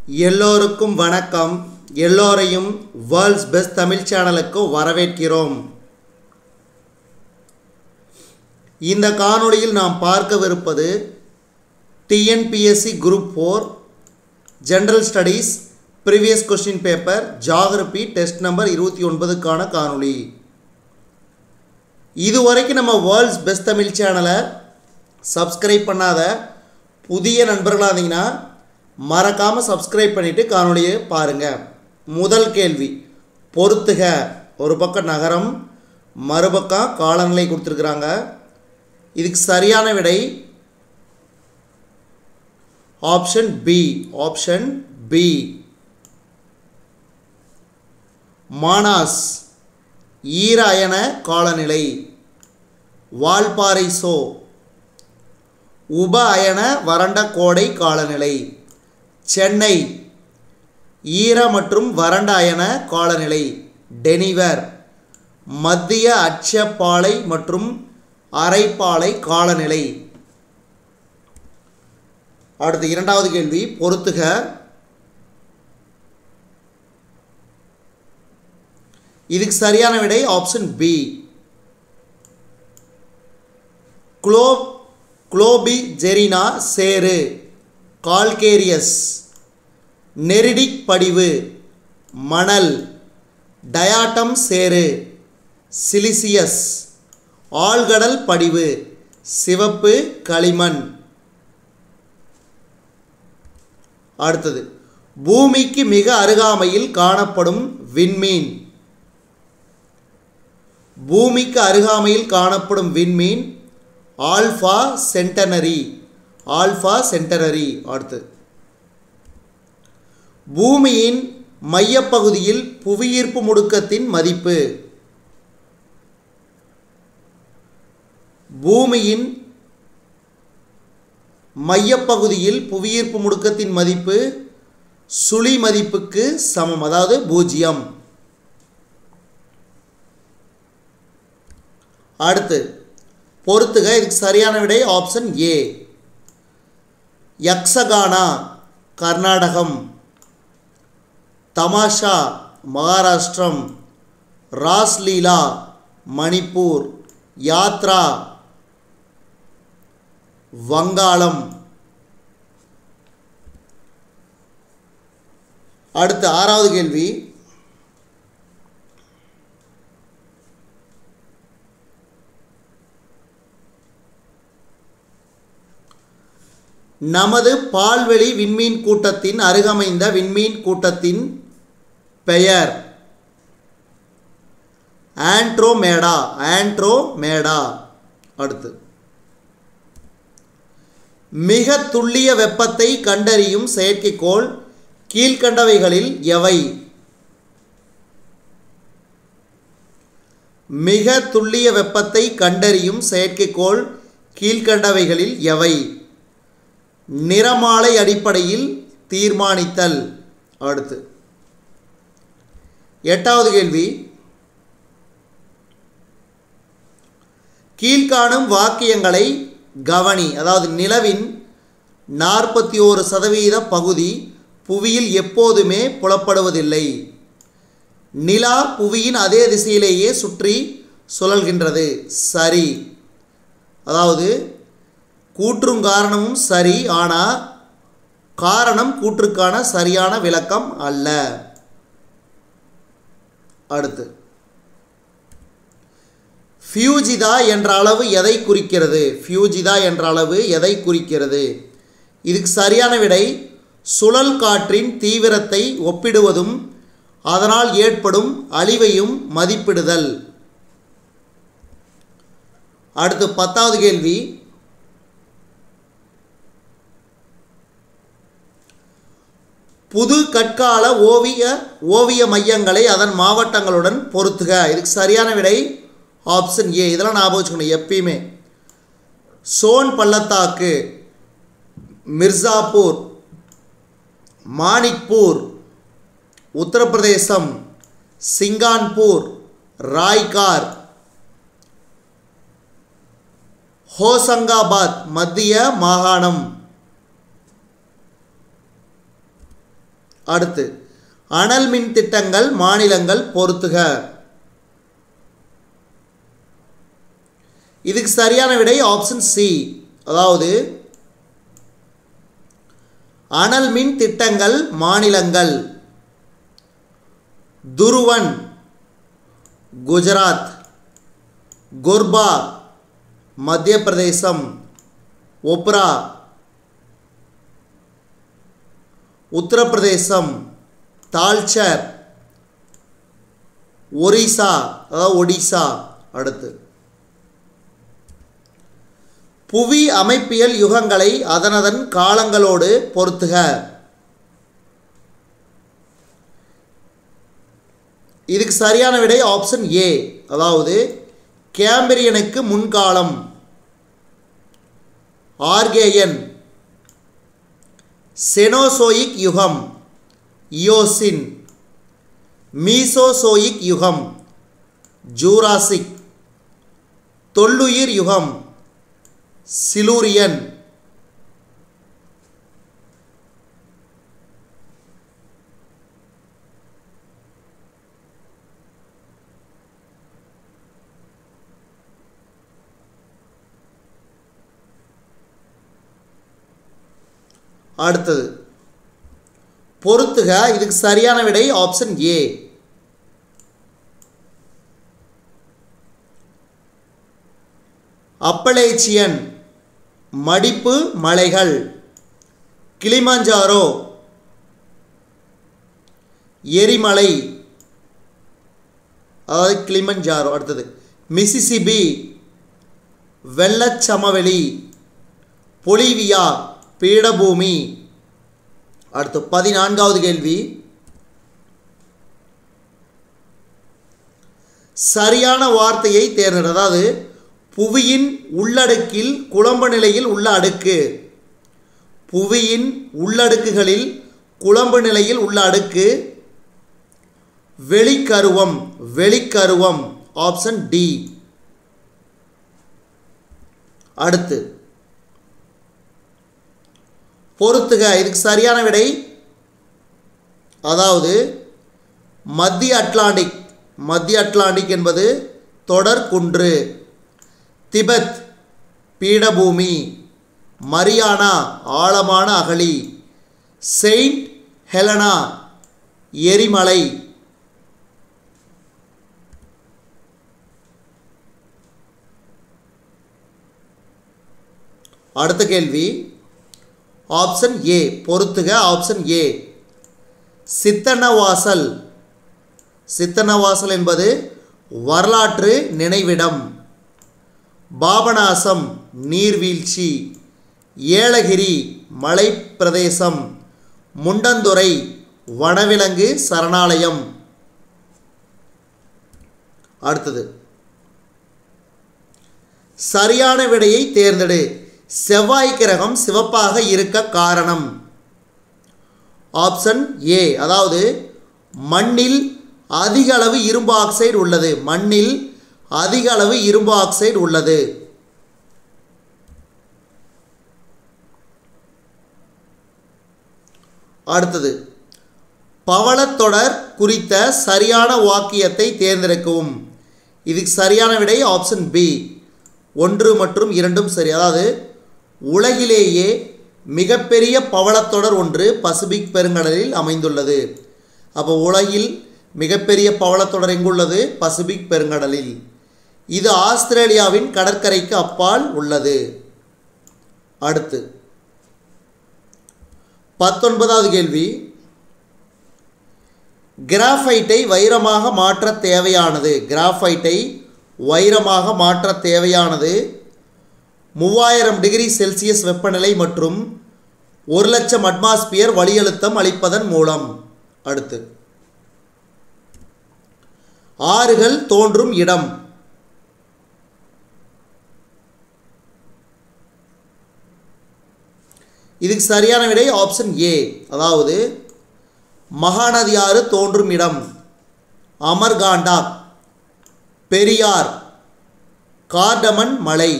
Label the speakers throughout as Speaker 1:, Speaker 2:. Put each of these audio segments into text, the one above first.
Speaker 1: எல்லோருக்கும் வணக்கம் எல்லோரையும் வேர்ல்ட்ஸ் பெஸ்ட் தமிழ் சேனலுக்கு வரவேற்கிறோம் இந்த காணொளியில் நாம் பார்க்கவிருப்பது TNPSC group four general studies previous question paper geography test number இருபத்தி ஒன்பதுக்கான காணொளி இதுவரைக்கும் நம்ம வேர்ல்ட்ஸ் பெஸ்ட் தமிழ் சேனலை சப்ஸ்கிரைப் பண்ணாத புதிய நண்பர்களாக இருந்தீங்கன்னா மறக்காமல் சப்ஸ்கிரைப் பண்ணிவிட்டு காணொளியை பாருங்கள் முதல் கேள்வி பொறுத்துக ஒரு பக்கம் நகரம் மறுபக்கம் காலநிலை கொடுத்துருக்குறாங்க இதுக்கு சரியான விடை ஆப்ஷன் பி ஆப்ஷன் பி மானாஸ் ஈர அயன காலநிலை வால்பாறை சோ உப அயன வறண்ட கோடை காலநிலை சென்னை ஈர மற்றும் வறண்ட அயன காலநிலை டெனிவர் மத்திய அச்சப்பாலை மற்றும் அரைப்பாலை காலநிலை அடுத்து இரண்டாவது கேள்வி பொறுத்துக இதுக்கு சரியான விடை ஆப்ஷன் பி குளோ குளோபி ஜெரினா சேரு கால்கேரியஸ் நெரிடிக் படிவு மணல் டயாட்டம் சேரு சிலிசியஸ் ஆழ்கடல் படிவு சிவப்பு களிமண் அடுத்தது பூமிக்கு மிக அருகாமையில் காணப்படும் விண்மீன் பூமிக்கு அருகாமையில் காணப்படும் விண்மீன் ஆல்ஃபா சென்டனரி ஆல்ஃபா சென்டனரி அடுத்து பூமியின் மையப்பகுதியில் புவியீர்ப்பு முடுக்கத்தின் மதிப்பு பூமியின் மையப்பகுதியில் புவியீர்ப்பு முடுக்கத்தின் மதிப்பு சுழி மதிப்புக்கு சமம் அதாவது பூஜ்ஜியம் அடுத்து பொறுத்துக இதுக்கு சரியான விடை ஆப்ஷன் ஏ யக்ஷகானா கர்நாடகம் தமாஷா மகாராஷ்டிரம் ராஸ்லீலா மணிப்பூர் யாத்ரா வங்காளம் அடுத்து ஆறாவது கேள்வி நமது பால்வெளி விண்மீன் கூட்டத்தின் அருகமைந்த விண்மீன் கூட்டத்தின் பெயர் ஆண்ட்ரோமேடா ஆண்ட்ரோமேடா அடுத்து மிக துல்லிய வெப்பத்தை கண்டறியும் செயற்கைக்கோள் கீழ்கண்டவைகளில் எவை மிக துல்லிய வெப்பத்தை கண்டறியும் செயற்கைக்கோள் கீழ்கண்டவைகளில் எவை நிறமாலை அடிப்படையில் தீர்மானித்தல் அடுத்து எட்டாவது கேள்வி கீழ்காணும் வாக்கியங்களை கவனி அதாவது நிலவின் நாற்பத்தி ஓரு சதவீத பகுதி புவியில் எப்போதுமே புலப்படுவதில்லை நிலா புவியின் அதே திசையிலேயே சுற்றி சுழல்கின்றது சரி அதாவது கூற்றும் காரணமும் சரி ஆனால் காரணம் கூற்றுக்கான சரியான விளக்கம் அல்ல அடுத்து ஃபியூஜிதா என்ற அளவு எதை குறிக்கிறது ஃபியூஜிதா என்ற அளவு எதை குறிக்கிறது இதுக்கு சரியான விடை சுழல் காற்றின் தீவிரத்தை ஒப்பிடுவதும் அதனால் ஏற்படும் அழிவையும் மதிப்பிடுதல் அடுத்து பத்தாவது கேள்வி புது கற்கால ஓவிய ஓவிய மையங்களை அதன் மாவட்டங்களுடன் பொருத்துக இதுக்கு சரியான விடை ஆப்ஷன் ஏ இதெல்லாம் ஞாபகம் வச்சுக்கணும் எப்பயுமே சோன் பள்ளத்தாக்கு மிர்சாப்பூர் மாணிக்பூர் உத்தரப்பிரதேசம் சிங்கான்பூர் ராய்கார் ஹோசங்காபாத் மத்திய மாகாணம் அடுத்து அனல் மின் திட்டங்கள் மாநிலங்கள் பொறுத்துக இதுக்கு சரியான விடை ஆப்ஷன் சி அதாவது அனல் மின் திட்டங்கள் மாநிலங்கள் துருவன் குஜராத் குர்பா மத்திய பிரதேசம் ஒப்ரா உத்தரப்பிரதேசம் தால்ச்சர் ஒரிசா அதாவது ஒடிசா அடுத்து புவி அமைப்பியல் யுகங்களை அதனதன் காலங்களோடு பொருத்துக இதுக்கு சரியான விடை ஆப்ஷன் ஏ அதாவது கேம்பிரியனுக்கு முன்காலம் ஆர்கேயன் செனோசோயிக் யுகம் இயோசின் மீசோசோயிக் யுகம் ஜூராசிக் தொல்லுயிர் யுகம் சிலூரியன் அடுத்தது பொறுத்துக இதுக்கு சரியான விடை ஆப்ஷன் ஏ அப்பலேச்சியன் மடிப்பு மலைகள் கிளிமாஞ்சாரோ எரிமலை அதாவது கிளிமஞ்சாரோ அடுத்தது மிசிசிபி வெள்ளச்சமவெளி பொலிவியா பீடபூமி அடுத்து பதினான்காவது கேள்வி சரியான வார்த்தையை தேர்ந்தெடு அதாவது புவியின் உள்ளடுக்கில் குழம்பு நிலையில் உள்ள அடுக்கு புவியின் உள்ளடுக்குகளில் குழம்பு நிலையில் உள்ள அடுக்கு வெளிக்கருவம் வெளிக்கருவம் ஆப்ஷன் டி அடுத்து பொறுத்துக இதுக்கு சரியான விடை அதாவது மத்திய அட்லாண்டிக் மத்திய அட்லாண்டிக் என்பது தொடர் குன்று திபெத் பீடபூமி மரியானா ஆழமான அகழி செயின்ட் ஹெலனா எரிமலை அடுத்த கேள்வி ஆப்ஷன் ஏ பொறுத்துக ஆப்ஷன் ஏ சித்தனவாசல் சித்தனவாசல் என்பது வரலாற்று நினைவிடம் பாபநாசம் நீர்வீழ்ச்சி ஏலகிரி மலைப்பிரதேசம் முண்டந்துறை வனவிலங்கு சரணாலயம் அடுத்தது சரியான விடையை தேர்ந்தெடு செவ்வாய் கிரகம் சிவப்பாக இருக்க காரணம் ஆப்ஷன் ஏ அதாவது மண்ணில் அதிக அளவு இரும்பு ஆக்சைடு உள்ளது மண்ணில் அதிக அளவு இரும்பு ஆக்சைடு உள்ளது அடுத்தது பவளத்தொடர் குறித்த சரியான வாக்கியத்தை தேர்ந்தெடுக்கவும் இதுக்கு சரியான விடை ஆப்ஷன் பி ஒன்று மற்றும் இரண்டும் சரி அதாவது உலகிலேயே மிகப்பெரிய பவளத்தொடர் ஒன்று பசிபிக் பெருங்கடலில் அமைந்துள்ளது அப்போ உலகில் மிகப்பெரிய பவளத்தொடர் எங்குள்ளது பசிபிக் பெருங்கடலில் இது ஆஸ்திரேலியாவின் கடற்கரைக்கு அப்பால் உள்ளது அடுத்து பத்தொன்பதாவது கேள்வி கிராஃபைட்டை வைரமாக மாற்ற தேவையானது கிராஃபைட்டை வைரமாக மாற்ற தேவையானது மூவாயிரம் டிகிரி செல்சியஸ் வெப்பநிலை மற்றும் ஒரு லட்சம் அட்மாஸ்பியர் வளியழுத்தம் அளிப்பதன் மூலம் அடுத்து ஆறுகள் தோன்றும் இடம் இதுக்கு சரியான விடை ஆப்ஷன் ஏ அதாவது மகாநதி ஆறு தோன்றும் இடம் அமர்காண்டா பெரியார் கார்டமன் மலை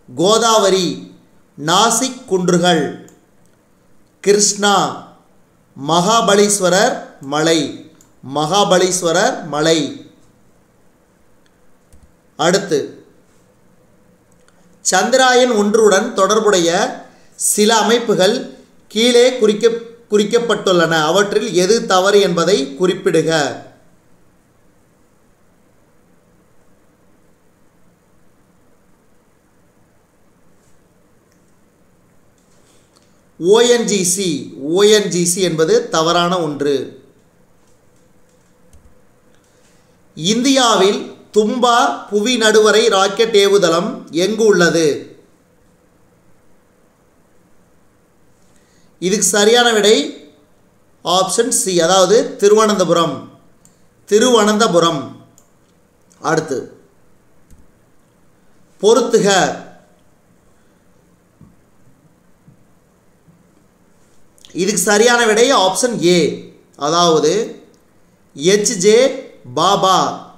Speaker 1: கோதாவரி நாசிக் குன்றுகள் கிருஷ்ணா மகாபலீஸ்வரர் மலை மகாபலீஸ்வரர் மலை அடுத்து சந்திராயன் ஒன்றுடன் தொடர்புடைய சில அமைப்புகள் கீழே குறிக்க குறிக்கப்பட்டுள்ளன அவற்றில் எது தவறு என்பதை குறிப்பிடுக ஓஎன்ஜிசி ஓஎன்ஜிசி என்பது தவறான ஒன்று இந்தியாவில் தும்பா புவி நடுவரை ராக்கெட் ஏவுதளம் எங்கு உள்ளது இதுக்கு சரியான விடை ஆப்ஷன் சி அதாவது திருவனந்தபுரம் திருவனந்தபுரம் அடுத்து பொறுத்துக இதுக்கு சரியான விடை ஆப்ஷன் ஏ அதாவது எச்ஜே பாபா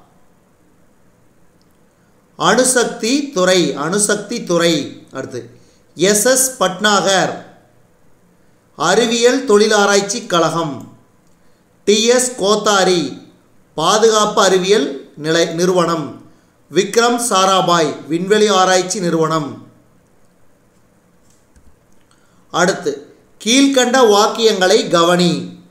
Speaker 1: அணுசக்தி துறை அணுசக்தி துறை அடுத்து எஸ்எஸ் பட்னாகர் அறிவியல் தொழிலாராய்ச்சி கழகம் டிஎஸ் கோத்தாரி பாதுகாப்பு அறிவியல் நிலை நிறுவனம் விக்ரம் சாராபாய் விண்வெளி ஆராய்ச்சி நிறுவனம் அடுத்து கீழ்கண்ட வாக்கியங்களை கவனி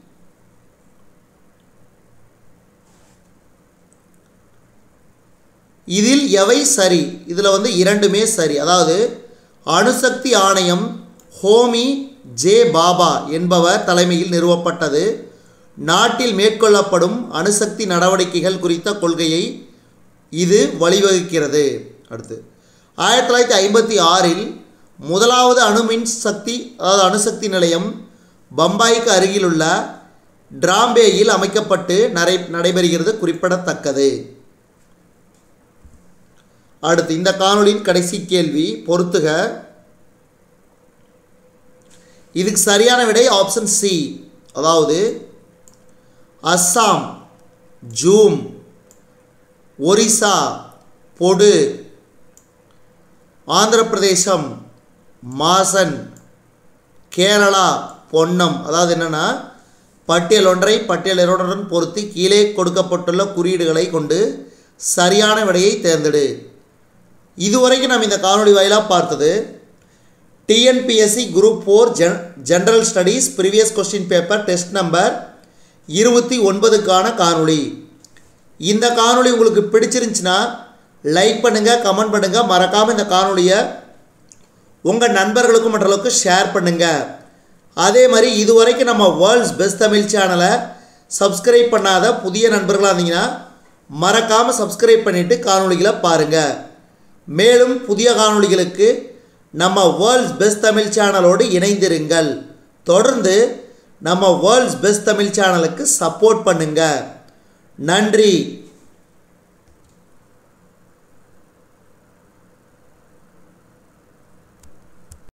Speaker 1: இதில் எவை சரி இதில் வந்து இரண்டுமே சரி அதாவது அணுசக்தி ஆணையம் ஹோமி ஜே பாபா என்பவர் தலைமையில் நிறுவப்பட்டது நாட்டில் மேற்கொள்ளப்படும் அணுசக்தி நடவடிக்கைகள் குறித்த கொள்கையை இது வழிவகுக்கிறது அடுத்து ஆயிரத்தி தொள்ளாயிரத்தி ஐம்பத்தி ஆறில் முதலாவது அணுமின் சக்தி அதாவது அணுசக்தி நிலையம் பம்பாய்க்கு அருகிலுள்ள டிராம்பேயில் அமைக்கப்பட்டு நடை நடைபெறுகிறது குறிப்பிடத்தக்கது அடுத்து இந்த காணொளியின் கடைசி கேள்வி பொறுத்துக இதுக்கு சரியான விடை ஆப்ஷன் சி அதாவது அஸ்ஸாம் ஜூம் ஒரிசா பொடு ஆந்திர பிரதேசம் மாசன் கேரளா பொன்னம் அதாவது என்னென்னா பட்டியல் ஒன்றை பட்டியல் இரண்டுடன் பொருத்தி கீழே கொடுக்கப்பட்டுள்ள குறியீடுகளை கொண்டு சரியான விடையை தேர்ந்தெடு இதுவரைக்கும் நாம் இந்த காணொளி வாயிலாக பார்த்தது டிஎன்பிஎஸ்சி குரூப் ஃபோர் ஜென் general studies previous question paper test number இருபத்தி ஒன்பதுக்கான காணொளி இந்த காணொளி உங்களுக்கு பிடிச்சிருந்துச்சுன்னா லைக் பண்ணுங்கள் கமெண்ட் பண்ணுங்கள் மறக்காமல் இந்த காணொளியை உங்கள் நண்பர்களுக்கும் மற்றளவுக்கு ஷேர் பண்ணுங்கள் அதே மாதிரி இதுவரைக்கும் நம்ம வேர்ல்ட்ஸ் பெஸ்ட் தமிழ் சேனலை சப்ஸ்கிரைப் பண்ணாத புதிய நண்பர்களாக இருந்தீங்கன்னா மறக்காமல் சப்ஸ்கிரைப் பண்ணிவிட்டு காணொளிகளை பாருங்கள் மேலும் புதிய காணொளிகளுக்கு நம்ம வேர்ல்ட்ஸ் பெஸ்ட் தமிழ் சேனலோடு இணைந்திருங்கள் தொடர்ந்து நம்ம வேர்ல்ட்ஸ் பெஸ்ட் தமிழ் சேனலுக்கு சப்போர்ட் பண்ணுங்கள் நன்றி